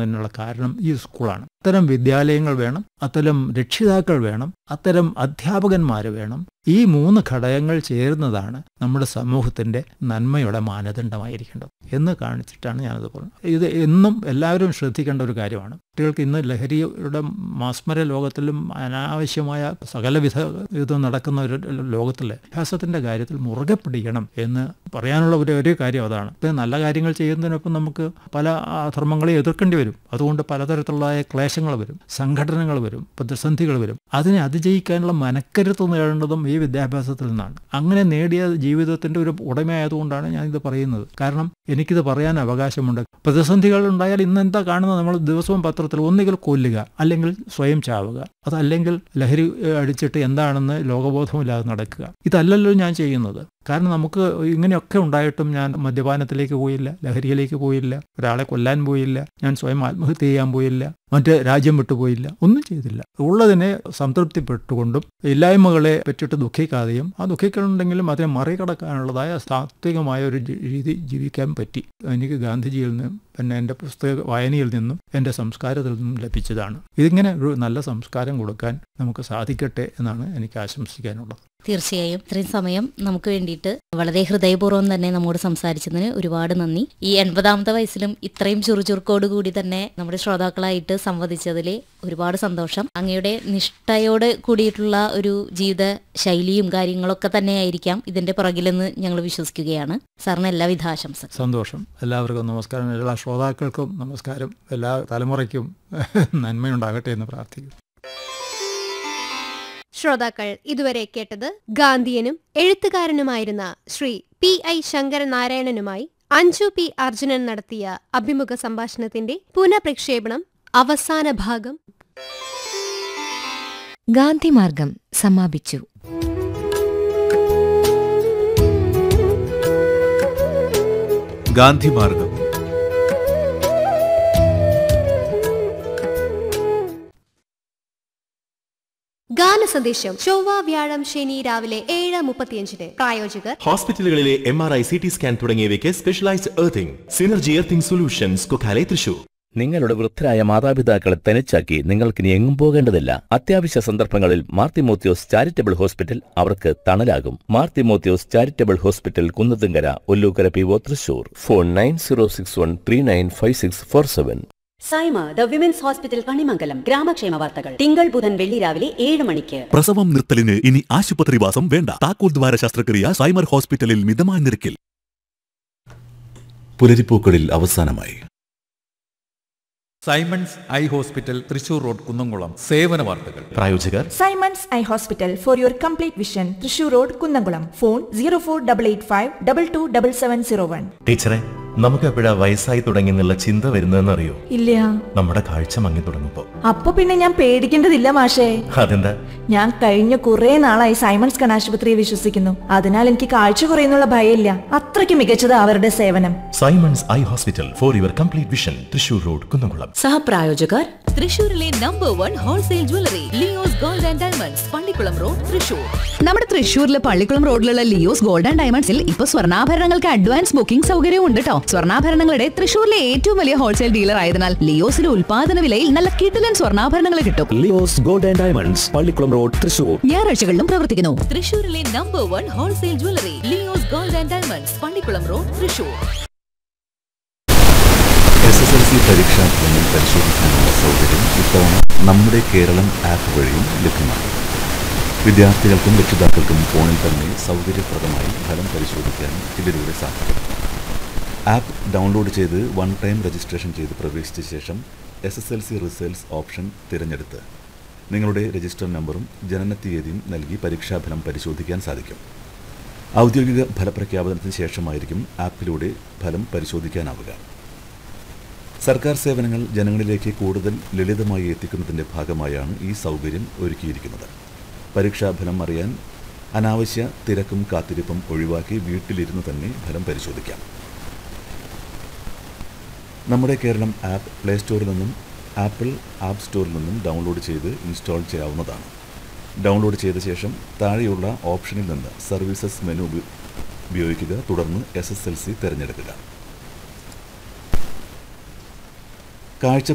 ഉണ്ടാകുന്നതിനുള്ള കാരണം ഈ സ്കൂളാണ് അത്തരം വിദ്യാലയങ്ങൾ വേണം അത്തരം രക്ഷിതാക്കൾ വേണം അത്തരം അധ്യാപകന്മാർ വേണം ഈ മൂന്ന് ഘടകങ്ങൾ ചേരുന്നതാണ് നമ്മുടെ സമൂഹത്തിന്റെ നന്മയുടെ മാനദണ്ഡമായിരിക്കേണ്ടത് എന്ന് കാണിച്ചിട്ടാണ് ഞാനത് പറഞ്ഞത് ഇത് എന്നും എല്ലാവരും ശ്രദ്ധിക്കേണ്ട ഒരു കാര്യമാണ് കുട്ടികൾക്ക് ഇന്ന് ലഹരിയുടെ മാസ്മര ലോകത്തിലും അനാവശ്യമായ സകലവിധ ഇത് നടക്കുന്ന ഒരു ലോകത്തിൽ അഭ്യാസത്തിന്റെ കാര്യത്തിൽ മുറുകെ പിടിക്കണം എന്ന് പറയാനുള്ള ഒരു ഒരേ കാര്യം അതാണ് ഇപ്പം നല്ല കാര്യങ്ങൾ ചെയ്യുന്നതിനൊപ്പം നമുക്ക് പല അധർമ്മങ്ങളെ എതിർക്കേണ്ടി വരും അതുകൊണ്ട് പലതരത്തിലുള്ള ക്ലേശങ്ങൾ വരും സംഘടനകൾ വരും പ്രതിസന്ധികൾ വരും അതിനെ അതിജയിക്കാനുള്ള മനക്കരുത്ത് നേടേണ്ടതും ഈ വിദ്യാഭ്യാസത്തിൽ നിന്നാണ് അങ്ങനെ നേടിയ ജീവിതത്തിന്റെ ഒരു ഉടമയായതുകൊണ്ടാണ് ഞാനിത് പറയുന്നത് കാരണം എനിക്കിത് പറയാൻ അവകാശമുണ്ട് പ്രതിസന്ധികൾ ഉണ്ടായാൽ ഇന്ന് എന്താ കാണുന്നത് നമ്മൾ ദിവസവും പത്രത്തിൽ ഒന്നുകിൽ കൊല്ലുക അല്ലെങ്കിൽ സ്വയം ചാവുക അതല്ലെങ്കിൽ ലഹരി ഏഹ്, അടിച്ചിട്ട് എന്താണെന്ന് ലോകബോധമില്ലാതെ നടക്കുക ഇതല്ലല്ലോ ഞാൻ ചെയ്യുന്നത് കാരണം നമുക്ക് ഇങ്ങനെയൊക്കെ ഉണ്ടായിട്ടും ഞാൻ മദ്യപാനത്തിലേക്ക് പോയില്ല ലഹരിയിലേക്ക് പോയില്ല ഒരാളെ കൊല്ലാൻ പോയില്ല ഞാൻ സ്വയം ആത്മഹത്യ ചെയ്യാൻ പോയില്ല മറ്റ് രാജ്യം വിട്ടുപോയില്ല ഒന്നും ചെയ്തില്ല ഉള്ളതിനെ സംതൃപ്തിപ്പെട്ടുകൊണ്ടും ഇല്ലായ്മകളെ പറ്റിയിട്ട് ദുഃഖിക്കാതെയും ആ ദുഃഖിക്കുന്നുണ്ടെങ്കിലും അതിനെ മറികടക്കാനുള്ളതായ സാത്വികമായ ഒരു ജി- രീതി ജീവിക്കാൻ പറ്റി എനിക്ക് ഗാന്ധിജിയിൽ നിന്നും പിന്നെ എൻ്റെ പുസ്തക വായനയിൽ നിന്നും എൻ്റെ സംസ്കാരത്തിൽ നിന്നും ലഭിച്ചതാണ് ഇതിങ്ങനെ ഒരു നല്ല സംസ്കാരം കൊടുക്കാൻ നമുക്ക് സാധിക്കട്ടെ എന്നാണ് എനിക്ക് ആശംസിക്കാനുള്ളത് തീർച്ചയായും ഇത്രയും സമയം നമുക്ക് വേണ്ടിയിട്ട് വളരെ ഹൃദയപൂർവ്വം തന്നെ നമ്മോട് സംസാരിച്ചതിന് ഒരുപാട് നന്ദി ഈ എൺപതാമത്തെ വയസ്സിലും ഇത്രയും ചുറുചുറുക്കോട് കൂടി തന്നെ നമ്മുടെ ശ്രോതാക്കളായിട്ട് സംവദിച്ചതിൽ ഒരുപാട് സന്തോഷം അങ്ങയുടെ നിഷ്ഠയോട് കൂടിയിട്ടുള്ള ഒരു ജീവിത ശൈലിയും കാര്യങ്ങളൊക്കെ തന്നെയായിരിക്കാം ഇതിന്റെ പുറകിലെന്ന് ഞങ്ങൾ വിശ്വസിക്കുകയാണ് സാറിന് എല്ലാവിധ ആശംസ സന്തോഷം എല്ലാവർക്കും നമസ്കാരം എല്ലാ ശ്രോതാക്കൾക്കും നമസ്കാരം എല്ലാ തലമുറയ്ക്കും നന്മയുണ്ടാകട്ടെ എന്ന് പ്രാർത്ഥിക്കുന്നു ശ്രോതാക്കൾ ഇതുവരെ കേട്ടത് ഗാന്ധിയനും എഴുത്തുകാരനുമായിരുന്ന ശ്രീ പി ഐ ശങ്കരൻ നാരായണനുമായി അഞ്ജു പി അർജുനൻ നടത്തിയ അഭിമുഖ സംഭാഷണത്തിന്റെ പുനഃപ്രക്ഷേപണം അവസാന ഭാഗം ഗാന്ധിമാർഗം സമാപിച്ചു ഗാന്ധിമാർഗം ഗാന സന്ദേശം ചൊവ്വ വ്യാഴം ശനി രാവിലെ ഏഴ് മുപ്പത്തിയഞ്ചിന് പ്രായോജകർ ഹോസ്പിറ്റലുകളിലെ M R I C T scan തുടങ്ങിയവയ്ക്ക് specialised earthing synergy earthing solutions Kokkale Thrissur നിങ്ങളുടെ വൃദ്ധരായ മാതാപിതാക്കളെ തനിച്ചാക്കി നിങ്ങൾക്കിനി എങ്ങും പോകേണ്ടതില്ല അത്യാവശ്യ സന്ദർഭങ്ങളിൽ മാർത്തിമോത്യോസ് ചാരിറ്റബിൾ ഹോസ്പിറ്റൽ അവർക്ക് തണലാകും Marthimothios charitable hospital Kunnathunkara Ollukkara P O Thrissur phone nine zero six one three nine five six four seven Saima the women's hospital Kanimangalam ഗ്രാമക്ഷേമ വാർത്തകൾ തിങ്കൾ ബുധൻ വെള്ളി രാവിലെ ഏഴ് മണിക്ക് പ്രസവം നിർത്തലിന് ഇനി ആശുപത്രിവാസം വേണ്ട താക്കോൽ ദ്വാര ശസ്ത്രക്രിയ സൈമർ ഹോസ്പിറ്റലിൽ മിതമായ നിരക്കിൽ പുലരിപ്പൂക്കളിൽ അവസാനമായി Simon's eye hospital Thrissur road Kunnamkulam സേവന വാർത്തകൾ പ്രായോജകർ Simon's eye hospital for your complete vision Thrissur road Kunnamkulam phone zero four double eight five double two double seven zero one ടീച്ചറെ നമുക്ക് എപ്പോഴാ വയസ്സായി തുടങ്ങി എന്നുള്ള ചിന്ത വരുന്നതെന്നറിയോ ഇല്ല നമ്മുടെ കാഴ്ച മങ്ങി തുടങ്ങുമ്പോ അപ്പൊ പിന്നെ ഞാൻ പേടിക്കേണ്ടതില്ല മാഷേ അതെന്താ ഞാൻ കഴിഞ്ഞ കുറെ നാളായി സൈമൺസ് കണാശുപത്രിയെ വിശ്വസിക്കുന്നു അതിനാൽ എനിക്ക് കാഴ്ച കുറയുന്നുള്ള ഭയമില്ല അത്രയ്ക്ക് മികച്ചത് അവരുടെ സേവനം Simon's eye hospital for your complete vision Thrissur road Kunnamkulam സഹപ്രായോജകർ തൃശൂരിലെ number one wholesale jewellery Leo's gold and diamonds Pallikulam road Thrissur നമ്മുടെ തൃശ്ശൂരിലെ പള്ളിക്കുളം റോഡിലുള്ള ലിയോസ് ഗോൾഡ് ആൻഡ് ഡയമണ്ട്സിൽ ഇപ്പൊ സ്വർണ്ണാഭരണങ്ങൾക്ക് അഡ്വാൻസ് ബുക്കിംഗ് സൗകര്യവും ഉണ്ട് കേട്ടോ സ്വർണ്ണാഭരണങ്ങളുടെ തൃശ്ശൂരിലെ ഏറ്റവും വലിയ ഹോൾസെയിൽ ഡീലർ ആയതിനാൽ ലിയോസിലെ ഉൽപാദന വിലയിൽ നല്ല കിടിലൻ സ്വർണ്ണാഭരണങ്ങൾ കിട്ടും Leo's gold and diamonds Pallikulam road Thrissur ഞായറാഴ്ചകളിലും പ്രവർത്തിക്കുന്നു തൃശൂരിലെ number one wholesale jewellery Leo's gold and diamonds Pallikulam road Thrissur S S L C പരീക്ഷാ ഫലങ്ങൾ പരിശോധിക്കാനുള്ള സൗകര്യം ഇത്തവണ നമ്മുടെ കേരളം ആപ്പ് വഴിയും ലഭ്യമാണ് വിദ്യാർത്ഥികൾക്കും രക്ഷിതാക്കൾക്കും ഫോണിൽ തന്നെ സൗകര്യപ്രദമായി ഫലം പരിശോധിക്കാൻ ഇതിലൂടെ സാധിക്കും ആപ്പ് ഡൗൺലോഡ് ചെയ്ത് വൺ ടൈം രജിസ്ട്രേഷൻ ചെയ്ത് പ്രവേശിച്ച ശേഷം S S L C results option തിരഞ്ഞെടുത്ത് നിങ്ങളുടെ രജിസ്റ്റർ നമ്പറും ജനനത്തീയതിയും നൽകി പരീക്ഷാഫലം പരിശോധിക്കാൻ സാധിക്കും ഔദ്യോഗിക ഫലപ്രഖ്യാപനത്തിന് ശേഷമായിരിക്കും ആപ്പിലൂടെ ഫലം പരിശോധിക്കാനാവുക സർക്കാർ സേവനങ്ങൾ ജനങ്ങളിലേക്ക് കൂടുതൽ ലളിതമായി എത്തിക്കുന്നതിൻ്റെ ഭാഗമായാണ് ഈ സൗകര്യം ഒരുക്കിയിരിക്കുന്നത് പരീക്ഷാഫലം അറിയാൻ അനാവശ്യ തിരക്കും കാത്തിരിപ്പും ഒഴിവാക്കി വീട്ടിലിരുന്ന് തന്നെ ഫലം പരിശോധിക്കാം നമ്മുടെ കേരളം ആപ്പ് പ്ലേ സ്റ്റോറിൽ നിന്നും ആപ്പിൾ ആപ്പ് സ്റ്റോറിൽ നിന്നും ഡൗൺലോഡ് ചെയ്ത് ഇൻസ്റ്റാൾ ചെയ്യാവുന്നതാണ് ഡൗൺലോഡ് ചെയ്ത ശേഷം താഴെയുള്ള ഓപ്ഷനിൽ നിന്ന് സർവീസസ് മെനു ഉപ- ഉപയോഗിക്കുക തുടർന്ന് എസ് എസ് എൽ സി തിരഞ്ഞെടുക്കുക കാഴ്ച